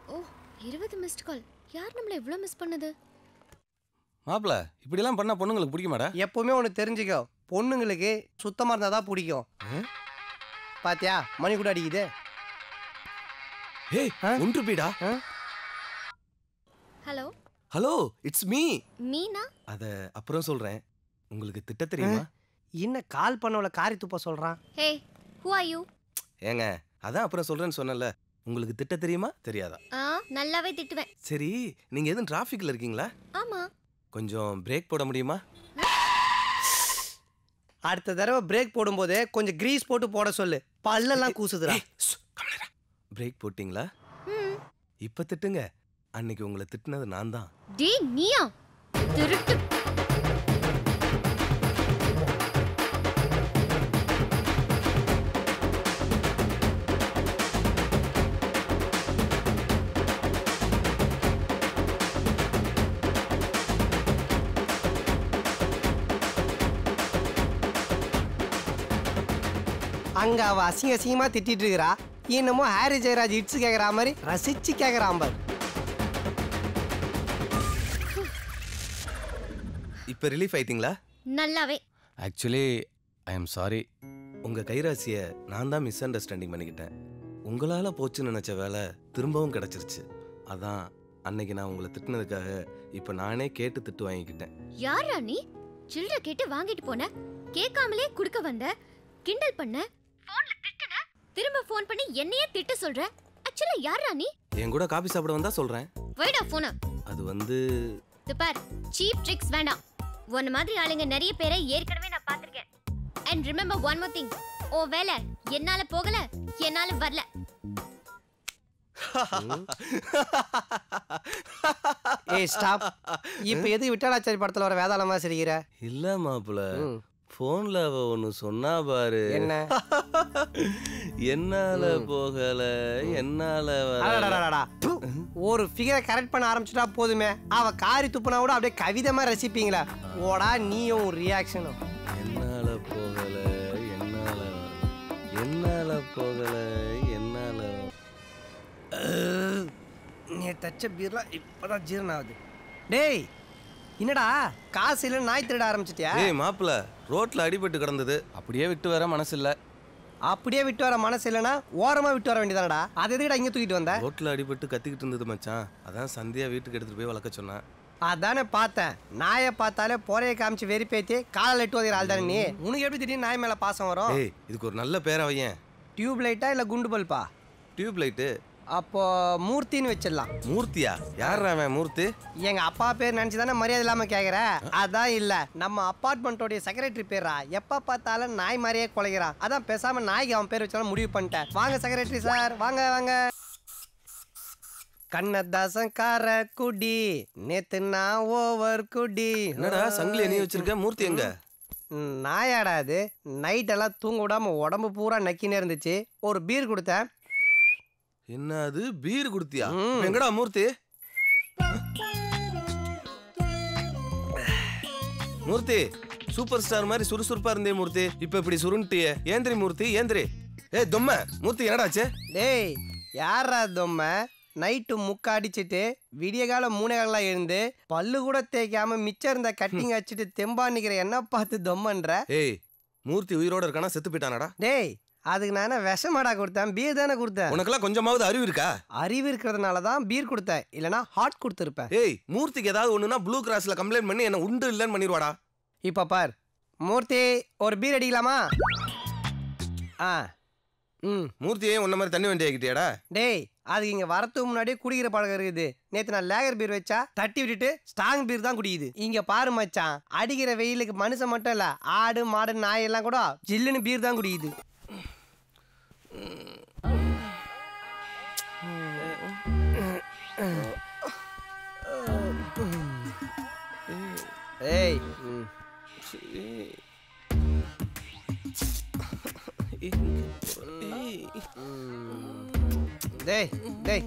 ஓ இருபது மிஸ்ட் கால் யார் நம்மள இவ்ளோ மிஸ் பண்ணது மாப்பிள இப்படிலாம் பண்ணா பொண்ணுங்களுக்கு பிடிக்குமாடா எப்பவுமே ஒன்று தெரிஞ்சுக்கோ பொண்ணுங்களுக்கு சுத்தமாக இருந்தால் தான் பிடிக்கும் ம்? பாத்தியா மணி கூட அடிக்குது ஏய் ஆ? ஒன்று பீடா hello hello it's me Meena அத அப்புறம் சொல்றேன் உங்களுக்கு திட்ட தெரியுமா என்ன கால் பண்ணவள காரி துப்ப சொல்கிறான் ஹே ஹூ ஆர் யூ ஏங்க அதான் அப்புறம் சொல்றேன்னு சொன்னல உங்களுக்கு திட்ட தெரியுமா தெரியாதா ஆ நல்லாவே திட்டுவேன் சரி நீங்க எதுவும் டிராஃபிக்ல இருக்கீங்களா ஆமா கொஞ்சம் பிரேக் போட முடியுமா அடுத்த தடவை பிரேக் போடும்போது கொஞ்சம் கிரீஸ் போட்டு போட சொல்லு பல்லெல்லாம் கூசுதுடா பிரேக் போட்டிங்களா ம் இப்ப திட்டுங்க அன்னைக்கு உங்களை திட்டுனது நான் தான் டே நீயா திருட்டு அங்க அவ அசிங்க அசிங்கமா திட்டிட்டு இருக்கிறா என்னமோ ஹாரி ஜெயராஜ் இட்ஸ் கேக்குற மாதிரி ரசிச்சு கேக்குறான் பாரு இப்ப ரிலீஃப் ஆயிட்டீங்களா நல்லாவே ஆக்சுவலி ஐ எம் சாரி உங்க கைராசிய நான் தான் மிஸ் அண்டர்ஸ்டாண்டிங் பண்ணிக்கிட்டேன் உங்களால போச்சுன்னு நினைச்ச வேலை திரும்பவும் கிடைச்சிருச்சு அதான் அன்னைக்கு நான் உங்களை திட்டினதுக்காக இப்ப நானே கேட்டு திட்டு வாங்கிக்கிட்டேன் யாரா நீ சில்லற கேட்டு வாங்கிட்டு போன கேட்காமலே குடுக்க வந்த கிண்டல் பண்ண போன்ல திட்டுன திரும்ப ஃபோன் பண்ணி என்னையே திட்ட சொல்ற ஆக்சுவலா யாரா நீ என் கூட காபி சாப்பிட வந்தா சொல்றேன் வைடா போன அது வந்து இது பார் சீப் ட்ரிக்ஸ் வேண்டாம் உன்ன மாதிரி ஆளுங்க நிறைய பேரை ஏற்கனவே நான் பார்த்திருக்கேன் and remember one more thing ஓ வேலை என்னால போகல என்னால வரல ஏய் ஸ்டாப் இப்போ எது விட்டாலாச்சாரி படத்துல வர வேதாளமா சிரிக்கிற இல்ல மாப்பிள ம். போன்ல அவ ஒன்னு சொன்னா பாரு என்ன என்னால போகல என்னால வரல. அடடடடடா. ப்பு. ஒரு ஃபிகரை கரெக்ட் பண்ண ஆரம்பிச்சுட்டா போதுமே அவ காரி துப்புனா கூட அப்படியே கவிதை மாதிரி ரசிப்பீங்களா ஓடா நீயும் ரியாக்ஷனும் என்னால போகல என்னால வரல. என்னால போகல என்னால வரல. நீ தச்ச பீர்லாம் இப்பதான் ஜீரணம் ஆகுது டேய் என்னடா காசு இல்ல நாய் திருட ஆரம்பிச்சிட்டியா ஏய் மாப்பிள ரோட்ல அடிபட்டு கிடந்தது அப்படியே விட்டு வர மனசு இல்ல அப்படியே விட்டு வர மனசு இல்லைன்னா ஓரமா விட்டு வர வேண்டியதானடா அதை எதுக்கிட்ட இங்க தூக்கிட்டு வந்த ரோட்ல அடிபட்டு கத்திக்கிட்டு இருந்தது மச்சான் அதான் சந்தியா வீட்டுக்கு எடுத்துட்டு போய் வளர்க்க சொன்னேன் அதானே பார்த்தேன் நாயை பார்த்தாலே போரைய காமிச்சு வெறிப்பேத்தி காலில் எட்டு வதைகிற ஆள் தானே நீ உனக்கு எப்படி திடீர்னு நாய் மேல பாசம் வரும் ஏய் இதுக்கு ஒரு நல்ல பேரை வையேன் டியூப் லைட்டா இல்ல குண்டு பல்பா டியூப் லைட்டு அப்போ மூர்த்தின்னு வச்சிடலாம் மூர்த்தியா யார் அவன் மூர்த்தி எங்க அப்பா பேர் நினைச்சு தானே மரியாதை இல்லாம கேக்குற அதான் இல்ல நம்ம அப்பார்ட்மெண்ட்டோடைய செக்ரட்டரி பேரா எப்ப பார்த்தாலும் நாய் மாதிரியே குலைக்கிறான் அதான் பேசாம நாய்க்கு அவன் பேர் வச்சாலும் முடிவு பண்ணிட்டேன் வாங்க செக்ரட்டரி சார் வாங்க வாங்க கண்ணதாசன் கார குடி நேத்து நான் ஓவர் குடி என்னடா சங்கிலி நீ வச்சிருக்க மூர்த்தி எங்க ம், நாயாடா அது நைட் எல்லாம் தூங்க விடாம உடம்பு பூரா நக்கினே இருந்துச்சு ஒரு பீர் கொடுத்தேன் என்ன அது பீர் குடுத்தியா ம். இப்ப எங்கடா மூர்த்தி மூர்த்தி சூப்பர் ஸ்டார் மாதிரி சுறுசுறுப்பா இருந்தே மூர்த்தி இப்ப இப்படி சுருண்டியே ஏந்திரி மூர்த்தி ஏந்திரி ஏய் தொம்ம மூர்த்தி என்னடாச்சு டேய் யாரா தொம்ம நைட்டு முக்க அடிச்சிட்டு விடிய காலம் மூணே காலம் எழுந்து பல்லு கூட தேய்க்காம மிச்சம் இருந்த கட்டிங் அடிச்சிட்டு தெம்பா நிக்கிற என்ன பார்த்து தொம்மன்ற ஏய் மூர்த்தி உயிரோட இருக்கானா செத்து போயிட்டானடா டேய் அதுக்கு நான் என்ன விஷமாடா கொடுத்தேன் பீர் தானே கொடுத்தேன் உனக்கெல்லாம் கொஞ்சமாவது அறிவு இருக்கா அறிவு இருக்கிறதுனால தான் பீர் கொடுத்தேன் இல்லனா ஹாட் கொடுத்துருப்பேன் ஏய் மூர்த்திக்கு ஏதாவது ஒண்ணுனா ப்ளூ கிராஸ்ல கம்ப்ளைண்ட் பண்ணி என்ன உண்டு இல்லைன்னு பண்ணிடுவாடா இப்போ பார் மூர்த்தி ஒரு பீர் அடிக்கலாமா ஆ ம் மூர்த்தியே உன்ன மாதிரி தண்ணி வண்டி ஆகிட்டியாடா டேய் அதுக்கு இங்க வரத்துக்கு முன்னாடியே குடிக்கிற பழக்கம் இருக்குது நேத்து நான் லேகர் பீர் வச்சா தட்டி விட்டுட்டு ஸ்ட்ராங் பீர் தான் குடிக்குது இங்க பாரு மச்சான் அடிக்கிற வெயிலுக்கு மனுஷன் மட்டும் இல்ல ஆடு மாடு நாய் எல்லாம் கூட ஜில்லுன்னு பீர் தான் குடிக்குது ஏய் ம். டேய் டேய்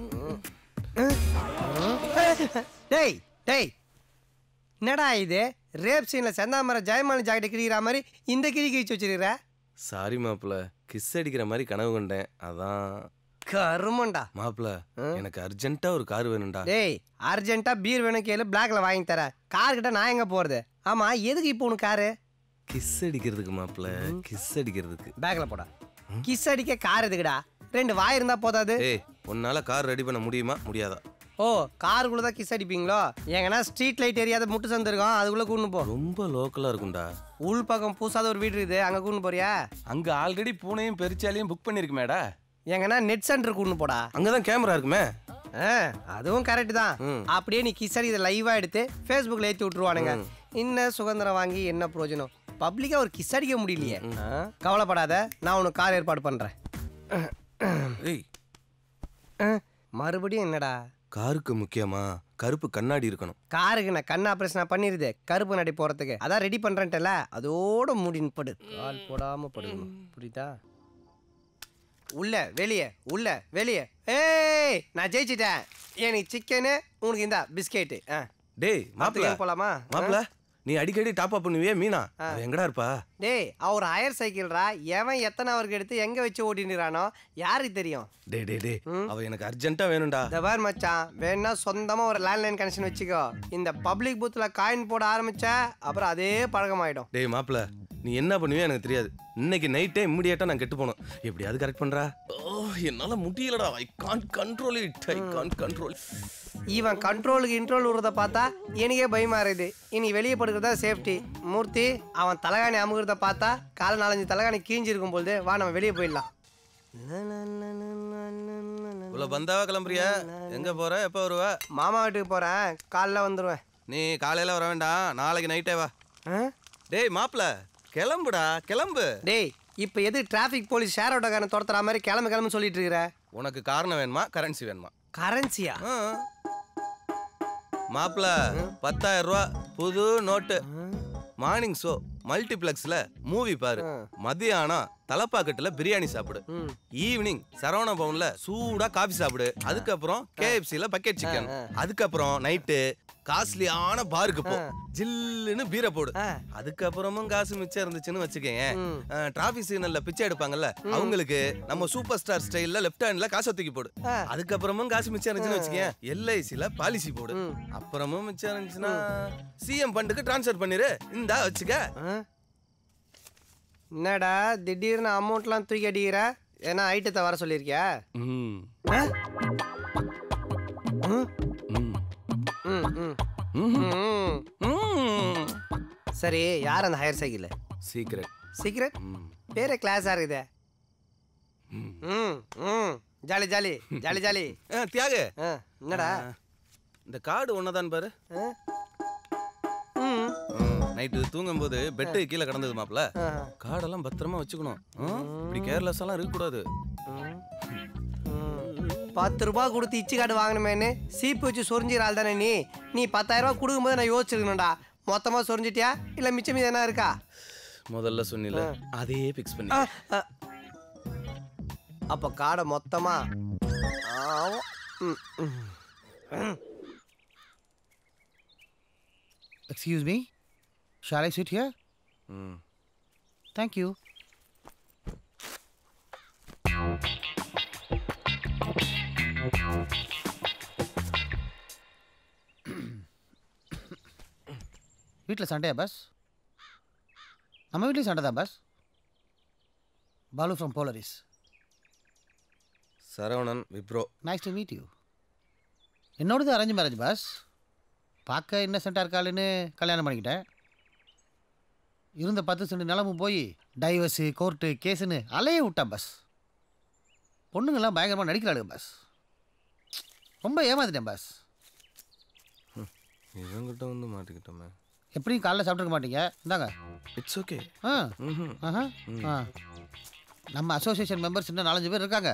டேய் டேய் என்னடா இது ரேப் சீன்ல செந்தாமரை ஜெயமாலி ஜாக்கெட் கிழிக்கிற மாதிரி இந்த கிழி கிழிச்சு வச்சிருக்கிற சாரி மாப்பிள கிஸ் அடிக்கிற மாதிரி கனவு கண்டேன் அதான் கருமண்டா மாப்பிள ஆ? எனக்கு அர்ஜென்ட்டா ஒரு கார் வேணும்டா டேய் அர்ஜென்ட்டா பீர் வேணும் கேளு பிளாக்ல வாங்கி தரேன் கார் கிட்ட நான் எங்க போறது ஆமா எதுக்கு இப்போ உனக்கு காரு கிஸ் அடிக்கிறதுக்கு மாப்பிள கிஸ் அடிக்கிறதுக்கு பேக்ல போடா கிஸ் அடிக்க கார் எதுக்குடா ரெண்டு வாய் இருந்தா போதாது ஏய் உன்னால கார் ரெடி பண்ண முடியுமா முடியாதா ஓ காருக்குள்ள தான் கிஸ் அடிப்பீங்களோ எங்கன்னா ஸ்ட்ரீட் லைட் எரியாத முட்டு சந்திருக்கோம் அதுக்குள்ள கூண்டு போ ரொம்ப லோக்கலா இருக்கும்டா உள் பக்கம் பூசாத ஒரு வீடு இருக்குது அங்க கூண்டு போறியா அங்க ஆல்ரெடி பூனையும் பெருச்சாலையும் புக் பண்ணிருக்குமேடா எங்கன்னா நெட் சென்டர் கூண்டு போடா அங்கதான் கேமரா இருக்குமே ஆ, அதுவும் கரெக்ட் தான் ம். அப்படியே நீ கிஸ் அடி இதை லைவா எடுத்து ஃபேஸ்புக்ல ஏத்தி விட்டுருவானுங்க இன்ன சுதந்திரம் வாங்கி என்ன பிரயோஜனம் பப்ளிக்கா ஒரு கிஸ் அடிக்க முடியலையே ஆ, கவலைப்படாத நான் உனக்கு கார் ஏற்பாடு பண்றேன் ஏய் ஆ, மறுபடியும் என்னடா காருக்கு முக்கியமா கருப்பு கண்ணாடி இருக்கணும் காருக்கு நான் கண் ஆப்ரேஷன் பண்ணிருது கருப்பு நடி போறதுக்கு அதான் ரெடி பண்றேன்ட்டல அதோட மூடின்னு படு கால் போடாம படுக்கணும் புரியுதா உள்ள வெளியே உள்ள வெளியே ஏய் நான் ஜெயிச்சிட்டேன் எனக்கு சிக்கனு உனக்கு இந்த பிஸ்கெட்டு ஆ டேய் மாப்பிள மாப்பிள்ள போலாமா மாப்பிள நீ அடிக்கடி டாப் அப் பண்ணுவியே மீனா அவ எங்கடா இருப்பா டேய் அவர் ஹயர் சைக்கிள்ரா எவன் எத்தனை அவருக்கு எடுத்து எங்க வச்சு ஓட்டினுறானோ யாருக்கு தெரியும் டே டே டே அவ எனக்கு அர்ஜென்ட்டா வேணும்டா இந்த பார் மச்சான் வேணா சொந்தமா ஒரு லேண்ட்லைன் கனெக்ஷன் வச்சுக்கோ இந்த பப்ளிக் பூத்துல காயின் போட ஆரம்பிச்ச அப்புறம் அதே பழக்கமாயிடும் டேய் மாப்பிள நீ என்ன பண்ணுவியோ எனக்கு தெரியாது இன்னைக்கு நைட்டே இம்மிடியேட்டா நான் கெட்டு போகணும் எப்படியாவது கரெக்ட் பண்றா ஓ என்னால முடியலடா I can't control it I can't control இவன் கண்ட்ரோலுக்கு இன்ட்ரோல் விடுறத பார்த்தா எனக்கே பயமா இருக்குது இனி வெளியே படுக்கிறதா சேஃப்டி மூர்த்தி அவன் தலகாணி அமுகிறத பார்த்தா கால நாலஞ்சு தலகாணி கீஞ்சிருக்கும் பொழுது வா நம்ம வெளியே போயிடலாம் இவ்வளவு பந்தாவா கிளம்புறியா எங்க போற எப்ப வருவ மாமா வீட்டுக்கு போறேன் காலைல வந்துடுவேன் நீ காலையில வர வேண்டாம் நாளைக்கு நைட்டே வா ஆ? டேய் மாப்பிள கிளம்புடா கிளம்பு டேய் இப்போ எது டிராஃபிக் போலீஸ் ஷேர் ஆட்டோக்காரன் துரத்துற மாதிரி கிளம்பு கிளம்பு சொல்லிட்டு இருக்கிற உனக்கு காரணம் வேணுமா கரன்சி வேணுமா கரன்சியா ஆ. மாப்பிள பத்தாயிரம் ரூபா புது நோட்டு மார்னிங் ஷோ மல்டிப்ளெக்ஸ்ல மூவி பாரு மதியானம் தலப்பாக்கட்டுல பிரியாணி சாப்பிடு ம். ஈவினிங் சரவண பவன்ல சூடா காபி சாப்பிடு அதுக்கப்புறம் கேஎஃப்சில பக்கெட் சிக்கன் அதுக்கப்புறம் நைட்டு காஸ்ட்லியான பாருக்கு போ ஜில்லுன்னு பீரை போடு ஆ. அதுக்கப்புறமும் காசு மிச்சம் இருந்துச்சுன்னு வச்சுக்கேன் ம். டிராபிக் சிக்னல்ல பிச்சை எடுப்பாங்கல்ல அவங்களுக்கு நம்ம சூப்பர் ஸ்டார் ஸ்டைல்ல லெஃப்ட் ஹேண்ட்ல காசை தூக்கி போடு ஆ. அதுக்கப்புறமும் காசு மிச்சம் இருந்துச்சுன்னு வச்சுக்கேன் எல்ஐசில பாலிசி போடு ம். அப்புறமும் மிச்சம் இருந்துச்சுன்னா சிஎம் ஃபண்டுக்கு ட்ரான்ஸ்ஃபர் பண்ணிரு இந்தா வச்சுக்க ஆ? என்னடா திடீர்னு அமௌண்ட்லாம் தூக்கி அடிக்கிற ஏன்னா ஐட்டத்தை வர சொல்லியிருக்கியா ம். ஆ? ம், ம். ம், ம், ம். ம். ம். சரி யார் அந்த ஹையர் சைக்கிள் சீக்ரெட் சீக்கிரம் ம். பேரே கிளாஸாக இருக்குதே ம். ம் ம் ஜாலி ஜாலி ஜாலி ஜாலி ஆ, தியாகு ஆ என்னடா இந்த கார்டு ஒன்னதான் பாரு ஆ? ம் நைட்டு தூங்கும்போது பெட்டு கீழே கிடந்தது மாப்ள ஆ. கார்டெல்லாம் பத்திரமா வச்சுக்கணும் ஆ? இப்படி கேர்லெஸ் எல்லாம் இருக்கக்கூடாது ம். பத்து ரூபா கொடுத்து இச்சி கார்டு வாங்கணுமேன்னு சீப்பு வச்சு சொரிஞ்சிற ஆள் தானே நீ நீ பத்தாயிரம் ரூபா கொடுக்கும்போது நான் யோசிச்சிருக்கணும்டா மொத்தமாக சொரிஞ்சிட்டியா இல்லை மிச்சம் மீதி என்ன இருக்கா முதல்ல சொன்னில அதையே பிக்ஸ் பண்ணி ஆ, ஆ. அப்போ காடை மொத்தமா ஆவும். ம், ம். Excuse me? Shall I sit here? ம். Thank you. வீட்டில் சண்டையா பஸ் நம்ம வீட்லேயும் சண்டை தான் பஸ் Balu from Polaris Saravanan Wipro nice to meet you என்னோடது அரேஞ்ச் மேரேஜ் பாஸ் பார்க்க இன்னசென்ட்டாக இருக்காளுன்னு கல்யாணம் பண்ணிக்கிட்டேன் இருந்த பத்து சென்ட் நிலமும் போய் டைவர்ஸு கோர்ட்டு கேஸுன்னு அலைய விட்டான் பஸ் பொண்ணுங்கெல்லாம் பயங்கரமாக நடிக்கிறாளுங்க பஸ் ரொம்ப ஏமாத்திட்டேன் பாஸ் இவங்கிட்ட வந்து மாட்டிக்கிட்டோமே எப்படியும் காலைல சாப்பிட்ருக்க மாட்டீங்க இந்தாங்க இட்ஸ் ஓகே ஆ ம் ஆஹா ஆ நம்ம அசோசியேஷன் மெம்பர்ஸ் இன்னும் நாலஞ்சு பேர் இருக்காங்க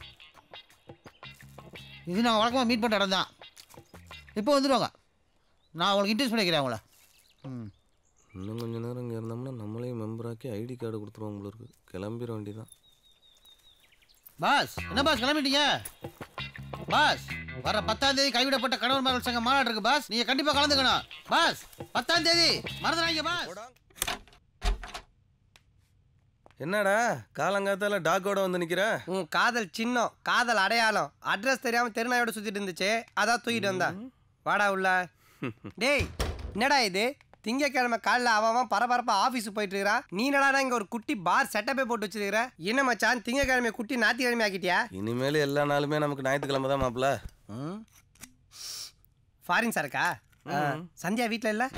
இது நான் வழக்கமாக மீட் பண்ணுற இடம் தான் இப்போ வந்துடுவாங்க நான் உங்களுக்கு இன்ட்ரெஸ்ட் பண்ணிக்கிறேன் அவங்கள ம் இன்னும் கொஞ்ச நேரம் இங்கே இருந்தோம்னா நம்மளையும் மெம்பராக்கி ஐடி கார்டு கொடுத்துருவாங்க போல இருக்கு கிளம்பிட வேண்டியதான் பாஸ் என்ன பாஸ் கிளம்பிட்டீங்க பாஸ் வர பத்தாம் தேதி கைவிடப்பட்ட கணவன் மகள் சங்க மாநாடு இருக்கு பாஸ் நீங்க கண்டிப்பா கலந்துக்கணும் பாஸ் பத்தாம் தேதி மறந்துடாங்க பாஸ் என்னடா காலங்காத்தால டாக்கோட வந்து நிக்கிற உன் காதல் சின்னம் காதல் அடையாளம் அட்ரஸ் தெரியாம தெருநாயோட சுத்திட்டு இருந்துச்சு அதான் தூக்கிட்டு வந்தா வாடா உள்ள டேய் என்னடா இது திங்கக்கிழமை காலைல அவன் அவன் பரபரப்பா ஆஃபீஸ் போயிட்டு இருக்கிறான் நீ என்னடா இங்க ஒரு குட்டி பார் செட்டப்பே போட்டு வச்சிருக்கிற என்ன மச்சான் திங்கக்கிழமை குட்டி ஞாயிற்றுக்கிழமை ஆக்கிட்டியா இனிமேல் எல்லா நாளுமே நமக்கு ஞாயிற்றுக்கிழமை தான் மாப்பிள்ள ஃபாரின் சரக்கா ஆ, சந்தியா வீட்ல இல்ல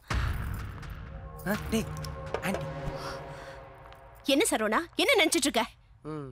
ஆ, டேய் ஆண்டி என்ன சரவணா என்ன நினைச்சிட்டு இருக்க ம்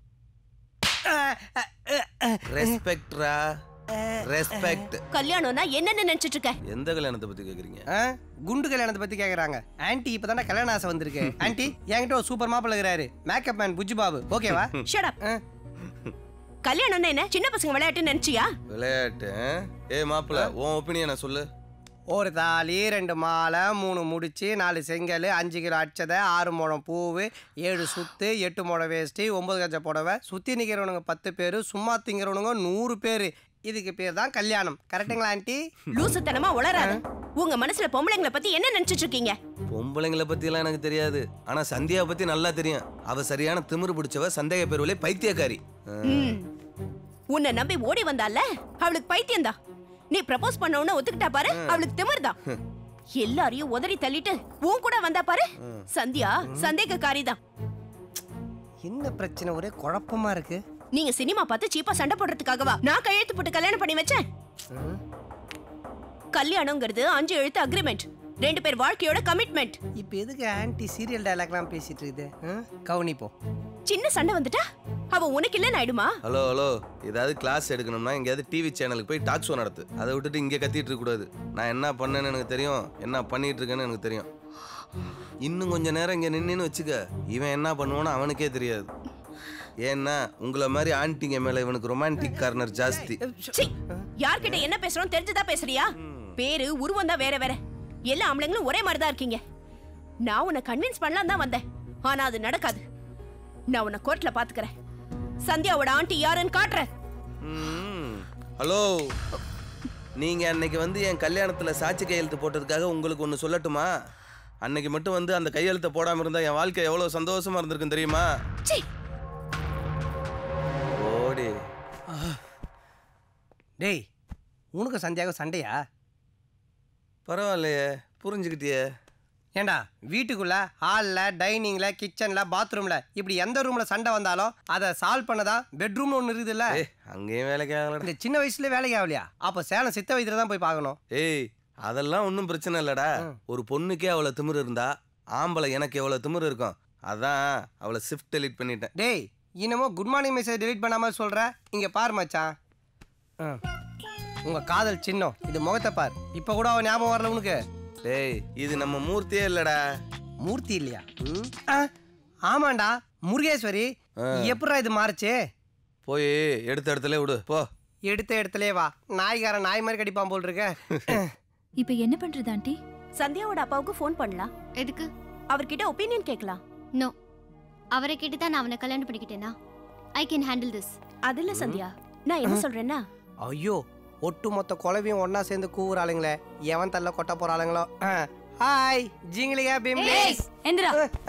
ரெஸ்பெக்ட்ரா ரெஸ்பெக்ட் கல்யாணம்னா என்னன்னு நினைச்சிட்டு இருக்க எந்த கல்யாணத்தை பத்தி கேக்குறீங்க ஆ, குண்டு கல்யாணத்தை பத்தி கேக்குறாங்க ஆன்ட்டி இப்பதானே கல்யாண ஆசை வந்திருக்கு ஆன்ட்டி என்கிட்ட ஒரு சூப்பர் மாப்பிள்ள இருக்கிறாரு மேக்கப் மேன் புஜ்ஜு பாபு ஓகேவா ஷட் அப் ஆ, கல்யாணம்னா என்ன சின்ன பசங்க விளையாட்டு நினைச்சியா விளையாட்டு ஏ மாப்பிள்ள உன் ஒப்பீனியனை சொல்லு ஒரு தாலி ரெண்டு மாலை மூணு முடிச்சு நாலு செங்கல் அஞ்சு கிலோ அச்சதை ஆறு முழம் பூவு ஏழு சுத்து எட்டு முழம் வேஷ்டி ஒன்பது கஜ புடவை சுத்தி நிக்கிறவனுங்க பத்து பேர் சும்மா திங்கிறவனுங்க நூறு பேர் இதுக்கு பேர் தான் கல்யாணம் கரெக்டுங்களா ஆண்டி லூசுத்தனமா உளராத உங்க மனசுல பொம்பளைங்களை பத்தி என்ன நினைச்சிட்டு இருக்கீங்க பொம்பளைங்களை பத்தி எல்லாம் எனக்கு தெரியாது ஆனா சந்தியாவை பத்தி நல்லா தெரியும் அவ சரியான திமிரு பிடிச்சவ சந்தேக பேருவிலே பைத்தியக்காரி ஆ, ம். உன்னை நம்பி ஓடி வந்தால அவளுக்கு பைத்தியம் தான் நீ ப்ரப்போஸ் பண்ண உடனே ஒத்துக்கிட்டா பாரு அவளுக்கு திமிர்தான் எல்லாரையும் உதறி தள்ளிட்டு உன் கூட வந்தா பாரு சந்தியா சந்தேகக்காரி தான் என்ன பிரச்சனை ஒரே குழப்பமா இருக்கு நீங்க சினிமா பார்த்து சீப்பா சண்டை போடுறதுக்காகவா நான் கையெழுத்து போட்டு கல்யாணம் பண்ணி வச்சேன் ம். கல்யாணங்கிறது அஞ்சு எழுத்து அக்ரிமெண்ட் ரெண்டு பேர் வாழ்க்கையோட கமிட்மெண்ட் இப்ப எதுக்கு ஆன்டி சீரியல் டயலாக்லாம் பேசிட்டு இருக்குது ஆ? கவனிப்போம் சின்ன சண்டை வந்துட்டா அவ உனக்கு இல்லைன்னு ஆயிடுமா ஹலோ ஹலோ ஏதாவது கிளாஸ் எடுக்கணும்னா எங்கேயாவது டிவி சேனலுக்கு போய் டாக் ஷோ நடத்து அதை விட்டுட்டு இங்கே கத்திட்டு இருக்க கூடாது நான் என்ன பண்ணேன்னு எனக்கு தெரியும் என்ன பண்ணிட்டு இருக்கேன்னு எனக்கு தெரியும் இன்னும் கொஞ்ச நேரம் இங்கே நின்னுன்னு வச்சுக்க இவன் என்ன பண்ணுவான்னு அவனுக்கே தெரியாது ஏன்னா உங்களை மாதிரி ஆன்ட்டிங்க மேலே இவனுக்கு ரொமான்டிக் கார்னர் ஜாஸ்தி சீ, யார்கிட்ட என்ன பேசுறோம் தெரிஞ்சுதான் பேசுறியா பேரு உருவம் தான் வேற வேற எல்லா ஆம்பளைங்களும் ஒரே மாதிரி தான் இருக்கீங்க நான் உன்னை கன்வின்ஸ் பண்ணலாம் தான் வந்தேன் ஆனா அது நடக்காது நான் உன்னை கோர்ட்ல பாத்துக்கிறேன் சந்தியாவோட ஆண்டி யாருன்னு காட்டுறேன் ம். ஹலோ நீங்க அன்னைக்கு வந்து என் கல்யாணத்துல சாட்சி கையெழுத்து போட்டதுக்காக உங்களுக்கு ஒன்று சொல்லட்டுமா அன்னைக்கு மட்டும் வந்து அந்த கையெழுத்தை போடாம இருந்தா என் வாழ்க்கை எவ்வளவு சந்தோஷமா இருந்திருக்கும் தெரியுமா சீ, ஓடி டேய் உனக்கு சந்தியாகம் சண்டையா பரவாயில்லையே புரிஞ்சுக்கிட்டியே ஏண்டா வீட்டுக்குள்ள ஹாலில் டைனிங்கில் கிச்சனில் பாத்ரூமில் இப்படி எந்த ரூமில் சண்டை வந்தாலும் அதை சால்வ் பண்ணதா பெட்ரூம்னு ஒன்று இருக்குதுல்ல ஏய் அங்கேயும் வேலைக்கு ஆகலடா இந்த சின்ன வயசுல வேலைக்கு ஆகலையா அப்போ சேலம் சித்த வைத்தியரை தான் போய் பார்க்கணும் ஏய் அதெல்லாம் ஒன்றும் பிரச்சனை இல்லடா ஒரு பொண்ணுக்கே அவ்வளோ திமிரு இருந்தா ஆம்பளை எனக்கு எவ்வளோ திமிரு இருக்கும் அதான் அவளை ஷிஃப்ட் டெலீட் பண்ணிட்டேன் டேய் இன்னமும் குட் மார்னிங் மெசேஜ் டெலீட் பண்ணாமல் சொல்கிற இங்கே பார் மச்சான் ஆ. உங்க காதல் சின்னம் இது முகத்தை பார் இப்போ கூட அவன் ஞாபகம் வரல உனக்கு டேய் இது நம்ம மூர்த்தியே இல்லடா மூர்த்தி இல்லையா ம்? ஆ, ஆமாண்டா முருகேஸ்வரி எப்படிடா இது மாறுச்சு போய் எடுத்த இடத்துல விடு போ எடுத்த இடத்துலயே வா நாய்க்காரன் நாய் மாதிரி கடிப்பான் போல் இருக்க இப்ப என்ன பண்றது ஆண்டி சந்தியாவோட அப்பாவுக்கு ஃபோன் பண்ணலாம் எதுக்கு அவர்கிட்ட ஒப்பீனியன் கேட்கலாம் நோ அவரை கேட்டு தான் நான் அவனை கல்யாணம் பண்ணிக்கிட்டேனா ஐ கேன் ஹேண்டில் திஸ் அது இல்ல சந்தியா நான் என்ன சொல்றேன்னா ஐயோ ஒட்டு மொத்த குழவையும் ஒண்ணா சேர்ந்து கூவுற ஆளுங்களே எவன் தள்ள கொட்ட போற ஆளுங்களோ ஆ. ஹாய் ஜிங்கிலியா பிம்லி எந்திரா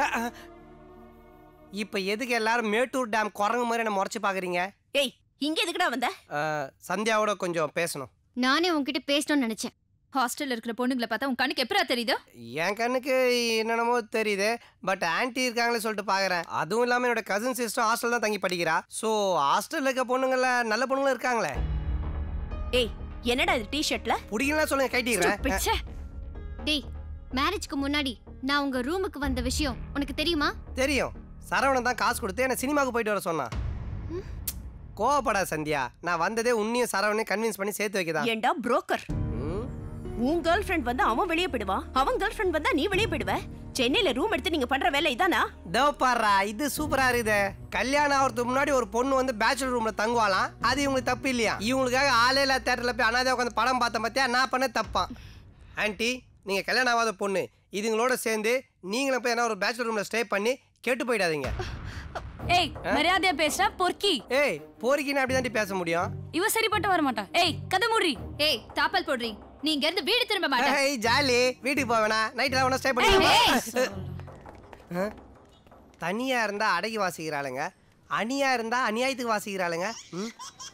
இப்ப எதுக்கு எல்லாரும் மேட்டூர் டேம் குரங்கு மாதிரி என்ன முறைச்சு பாக்குறீங்க ஏய் இங்க எதுக்குடா வந்த ஆ, சந்தியாவோட கொஞ்சம் பேசணும் நானே உன்கிட்ட பேசணும்னு நினைச்சேன் ஹாஸ்டல்ல இருக்கிற பொண்ணுங்களை பார்த்தா உன் கண்ணுக்கு எப்பரா தெரியுது என் கண்ணுக்கு என்னென்னமோ தெரியுது பட் ஆன்ட்டி இருக்காங்களே சொல்லிட்டு பார்க்குறேன் அதுவும் இல்லாமல் என்னோட கசின் சிஸ்டர் ஹாஸ்டல் தான் தங்கி படிக்கிறா ஸோ ஹாஸ்டலில் இருக்க பொண்ணுங்கள நல்ல பொண்ணுங்களும் இருக்காங்களே ஏய் என்னடா இது டி-ஷர்ட்ல பிடிக்கலாம் சொல்லுங்க கைட்டிக்கிறேன் பிச்சை டேய் மேரேஜ்க்கு முன்னாடி நான் உங்க ரூமுக்கு வந்த விஷயம் உனக்கு தெரியுமா தெரியும் சரவணன் தான் காசு கொடுத்து என்ன சினிமாவுக்கு போயிட்டு வர சொன்னான் கோவப்படா சந்தியா நான் வந்ததே உன்னையும் சரவணையும் கன்வின்ஸ் பண்ணி சேர்த்து வைக்கதான் ஏண்டா புரோக்கர் ம். உன் கேர்ள் ஃப்ரெண்ட் வந்தா அவன் வெளியே போயிடுவான் அவன் கேர்ள் ஃப்ரெண்ட் வந்தா நீ வெளியே போயிடுவ சென்னையில ரூம் எடுத்து நீங்க பண்ற வேலை இதானா தோ பாருடா இது சூப்பரா இருக்குது கல்யாணம் ஆகிறதுக்கு முன்னாடி ஒரு பொண்ணு வந்து பேச்சுலர் ரூம்ல தங்குவாளாம் அது இவங்களுக்கு தப்பு இல்லையா இவங்களுக்காக ஆளே இல்ல தேட்டர்ல போய் அனாதை உட்காந்து படம் பார்த்த பார்த்தியா நான் பண்ண தப்பான் ஆன்ட்டி நீங்க கல்யாணம் ஆகாத பொண்ணு இதுங்களோட சேர்ந்து நீங்களும் போய் என்ன ஒரு பேச்சுலர் ரூம்ல ஸ்டே பண்ணி கெட்டு போயிடாதீங்க ஏய் மரியாதையா பேசுற பொறுக்கி ஏய் போறீங்கன்னு அப்படி பேச முடியும் இவ சரிப்பட்டு வர மாட்டா ஏய் கதை மூடி ஏய் தாப்பால் போடுறீ நீ இங்க இருந்து வீடு திரும்ப மாட்ட ஏய் ஜாலி வீட்டுக்கு போக வேணாம் நைட்ல வேணா ஸ்டே பண்ணி ஏய், ஆ? தனியா இருந்தா அடகி வாசிக்கிறாளுங்க அணியா இருந்தா அநியாயத்துக்கு வாசிக்கிறாளுங்க ம்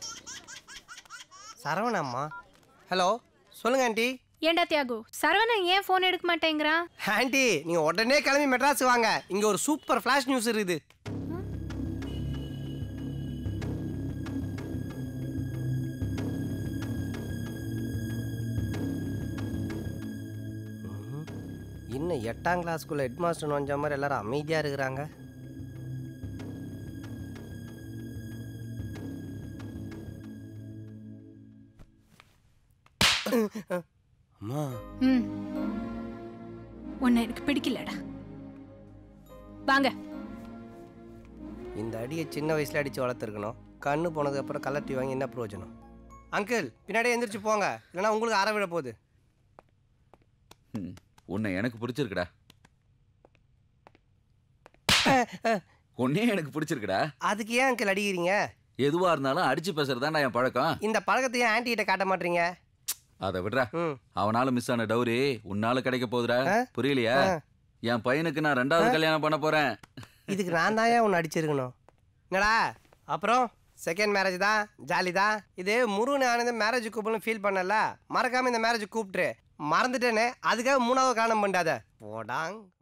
சரவணம்மா ஹலோ சொல்லுங்க ஆண்டி ஏண்டா தியாகு சரவணன் ஏன் ஃபோன் எடுக்க மாட்டேங்கிறான் ஆண்டி நீங்க உடனே கிளம்பி மெட்ராஸ் வாங்க இங்க ஒரு சூப்பர் ஃபிளாஷ் நியூஸ் இருக்குது ம்ஹும். இன்னும் எட்டாம் கிளாஸ்க்குள்ள ஹெட் மாஸ்டர் நுழைஞ்ச மாதிரி எல்லாரும் அமைதியா இருக்கிறாங்க அம்மா ம் உன்னை எனக்கு பிடிக்கலடா வாங்க இந்த அடியை சின்ன வயசுல அடிச்சு வளர்த்துருக்கணும் கண்ணு போனதுக்கு அப்புறம் கலர் டீ வாங்கி என்ன பிரயோஜனம் அங்கிள் பின்னாடியே எந்திரிச்சு போங்க இல்லைன்னா உங்களுக்கு அற விட போகுது ம், உன்னை எனக்கு பிடிச்சிருக்குடா உன்னே எனக்கு பிடிச்சிருக்குடா அதுக்கு ஏன் அங்கிள் அடிக்கிறீங்க எதுவா இருந்தாலும் அடிச்சு பேசுறதுதான் என் பழக்கம் இந்த பழக்கத்தையும் ஆன்டி கிட்ட காட்ட மாட்டீங்க அதை விடுறா ம் அவனால மிஸ் ஆன டவுரி உன்னால கிடைக்க போகுதுடா ஆ? புரியலையா ஆ. என் பையனுக்கு நான் ரெண்டாவது கல்யாணம் பண்ண போறேன் இதுக்கு நான் தான் ஏன் உன்னை அடிச்சிருக்கணும் என்னடா அப்புறம் செகண்ட் மேரேஜ் தான் ஜாலி தான் இது முருகன் ஆனந்த மேரேஜ் கூப்பிடணும் ஃபீல் பண்ணல மறக்காம இந்த மேரேஜ் கூப்பிட்டுரு மறந்துட்டேனே அதுக்காக மூணாவது காரணம் பண்ணாத போடாங்